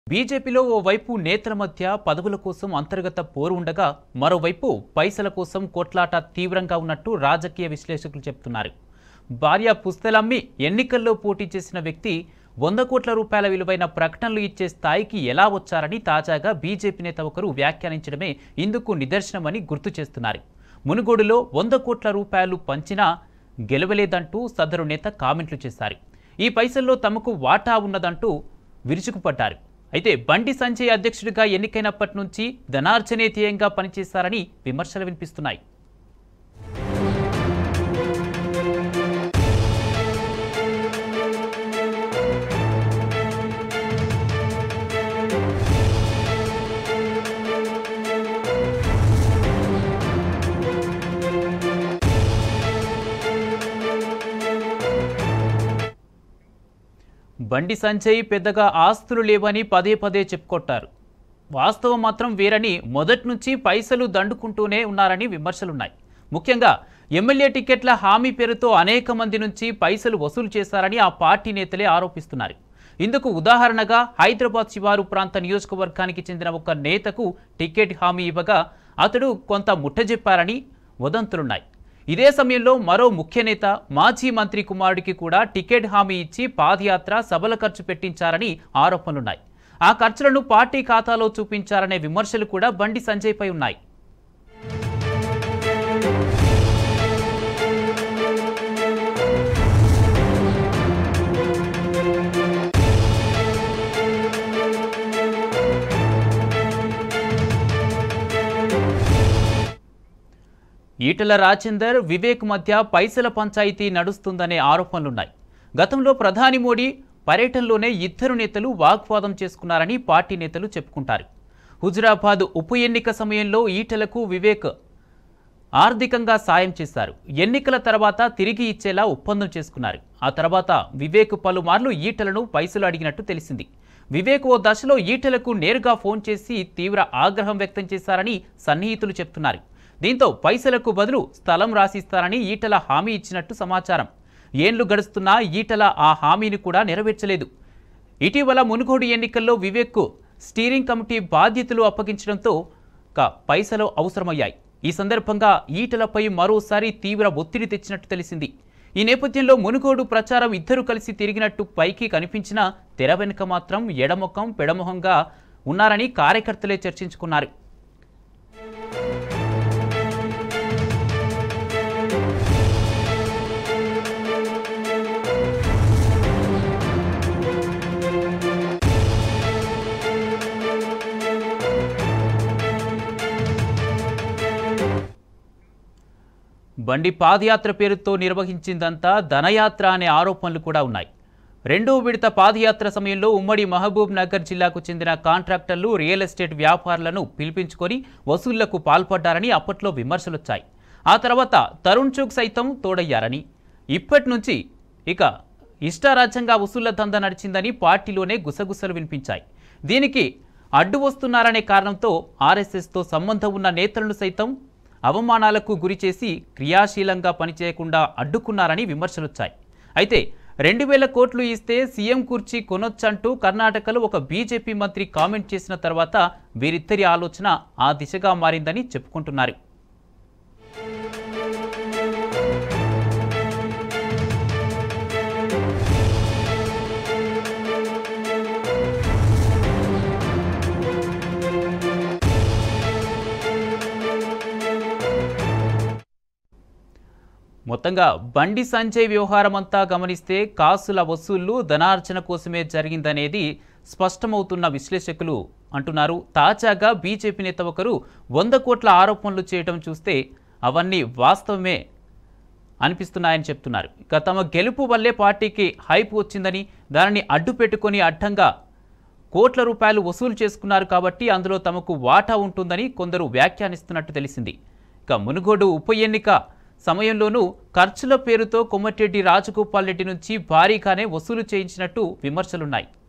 బీజేపీలో ఓవైపు నేతల మధ్య పదవుల కోసం అంతర్గత పోరు ఉండగా మరోవైపు పైసల కోసం కొట్లాట తీవ్రంగా ఉన్నట్టు రాజకీయ విశ్లేషకులు చెప్తున్నారు భార్య పుస్తలమ్మి ఎన్నికల్లో పోటీ చేసిన వ్యక్తి వంద కోట్ల రూపాయల విలువైన ప్రకటనలు ఇచ్చే స్థాయికి ఎలా వచ్చారని తాజాగా బీజేపీ నేత ఒకరు వ్యాఖ్యానించడమే ఇందుకు నిదర్శనమని గుర్తు చేస్తున్నారు మునుగోడులో వంద కోట్ల రూపాయలు పంచినా గెలవలేదంటూ సదరు నేత కామెంట్లు చేశారు ఈ పైసల్లో తమకు వాటా ఉన్నదంటూ విరుచుకుపడ్డారు అయితే బండి సంజయ్ అధ్యక్షుడిగా ఎన్నికైనప్పటి నుంచి ధనార్జనే ధ్యేయంగా పనిచేశారని విమర్శలు వినిపిస్తున్నాయి బండి సంజయ్ పెద్దగా ఆస్తులు లేవని పదే పదే చెప్పుకొట్టారు వాస్తవం మాత్రం వేరని మొదటి నుంచి పైసలు దండుకుంటూనే ఉన్నారని విమర్శలున్నాయి ముఖ్యంగా ఎమ్మెల్యే టికెట్ల హామీ పేరుతో అనేక మంది నుంచి పైసలు వసూలు చేశారని ఆ పార్టీ నేతలే ఆరోపిస్తున్నారు ఇందుకు ఉదాహరణగా హైదరాబాద్ శివారు ప్రాంత నియోజకవర్గానికి చెందిన ఒక నేతకు టికెట్ హామీ ఇవ్వగా అతడు కొంత ముట్టజెప్పారని వదంతులున్నాయి ఇదే సమయంలో మరో ముఖ్య నేత మాజీ మంత్రి కుమారుడికి కూడా టికెట్ హామీ ఇచ్చి పాదయాత్ర సభల ఖర్చు పెట్టించారని ఆరోపణలున్నాయి ఆ ఖర్చులను పార్టీ ఖాతాలో చూపించారనే విమర్శలు కూడా బండి సంజయ్పై ఉన్నాయి ఈటల రాజేందర్ వివేక్ మధ్య పైసల పంచాయతీ నడుస్తుందనే ఆరోపణలున్నాయి గతంలో ప్రధాని మోడీ పర్యటనలోనే ఇద్దరు నేతలు వాగ్వాదం చేసుకున్నారని పార్టీ నేతలు చెప్పుకుంటారు హుజురాబాద్ ఉప ఎన్నిక సమయంలో ఈటలకు వివేక్ ఆర్థికంగా సాయం చేశారు ఎన్నికల తర్వాత తిరిగి ఇచ్చేలా ఒప్పందం చేసుకున్నారు ఆ తర్వాత వివేక్ పలుమార్లు ఈటలను పైసలు అడిగినట్టు తెలిసింది వివేక్ ఓ దశలో ఈటలకు నేరుగా ఫోన్ చేసి తీవ్ర ఆగ్రహం వ్యక్తం చేశారని సన్నిహితులు చెప్తున్నారు దీంతో పైసలకు బదులు స్థలం రాసిస్తారని ఈటల హామీ ఇచ్చినట్టు సమాచారం ఏండ్లు గడుస్తున్నా ఈటల ఆ హామీని కూడా నెరవేర్చలేదు ఇటీవల మునుగోడు ఎన్నికల్లో వివేక్కు స్టీరింగ్ కమిటీ బాధ్యతలు అప్పగించడంతో క పైసలు అవసరమయ్యాయి ఈ సందర్భంగా ఈటలపై మరోసారి తీవ్ర ఒత్తిడి తెచ్చినట్టు తెలిసింది ఈ నేపథ్యంలో మునుగోడు ప్రచారం ఇద్దరు కలిసి తిరిగినట్టు పైకి కనిపించినా తెర వెనుక మాత్రం ఎడముఖం పెడముఖంగా ఉన్నారని కార్యకర్తలే చర్చించుకున్నారు బండి పాదయాత్ర పేరుతో నిర్వహించిందంతా ధనయాత్ర అనే ఆరోపణలు కూడా ఉన్నాయి రెండో విడత పాదయాత్ర సమయంలో ఉమ్మడి మహబూబ్ నగర్ జిల్లాకు చెందిన కాంట్రాక్టర్లు రియల్ ఎస్టేట్ వ్యాపారులను పిలిపించుకొని వసూళ్లకు పాల్పడ్డారని అప్పట్లో విమర్శలొచ్చాయి ఆ తర్వాత తరుణ్ చుగ్ సైతం తోడయ్యారని ఇప్పటి నుంచి ఇక ఇష్టారాజ్యంగా వసూళ్ల దంద నడిచిందని పార్టీలోనే గుసగుసలు వినిపించాయి దీనికి అడ్డు వస్తున్నారనే కారణంతో ఆర్ఎస్ఎస్తో సంబంధం ఉన్న నేతలను సైతం అవమానాలకు గురిచేసి క్రియాశీలంగా పనిచేయకుండా అడ్డుకున్నారని విమర్శలొచ్చాయి అయితే రెండు వేల కోట్లు ఇస్తే సీఎం కుర్చీ కొనొచ్చంటూ కర్ణాటకలో ఒక బీజేపీ మంత్రి కామెంట్ చేసిన తర్వాత వీరిద్దరి ఆలోచన ఆ దిశగా మారిందని చెప్పుకుంటున్నారు మొత్తంగా బండి సంజయ్ వ్యవహారం అంతా గమనిస్తే కాసుల వసూళ్లు ధనార్జన కోసమే జరిగిందనేది స్పష్టమవుతున్న విశ్లేషకులు అంటున్నారు తాజాగా బీజేపీ నేత ఒకరు వంద కోట్ల ఆరోపణలు చేయడం చూస్తే అవన్నీ వాస్తవమే అనిపిస్తున్నాయని చెప్తున్నారు ఇక తమ గెలుపు వల్లే పార్టీకి హైప్ వచ్చిందని దానిని అడ్డు పెట్టుకొని అడ్డంగా కోట్ల రూపాయలు వసూలు చేసుకున్నారు కాబట్టి అందులో తమకు వాటా ఉంటుందని కొందరు వ్యాఖ్యానిస్తున్నట్టు తెలిసింది ఇక మునుగోడు ఉప ఎన్నిక సమయంలోనూ ఖర్చుల పేరుతో కొమ్మటిరెడ్డి రాజగోపాల్ రెడ్డి నుంచి భారీగానే వసూలు చేయించినట్టు విమర్శలున్నాయి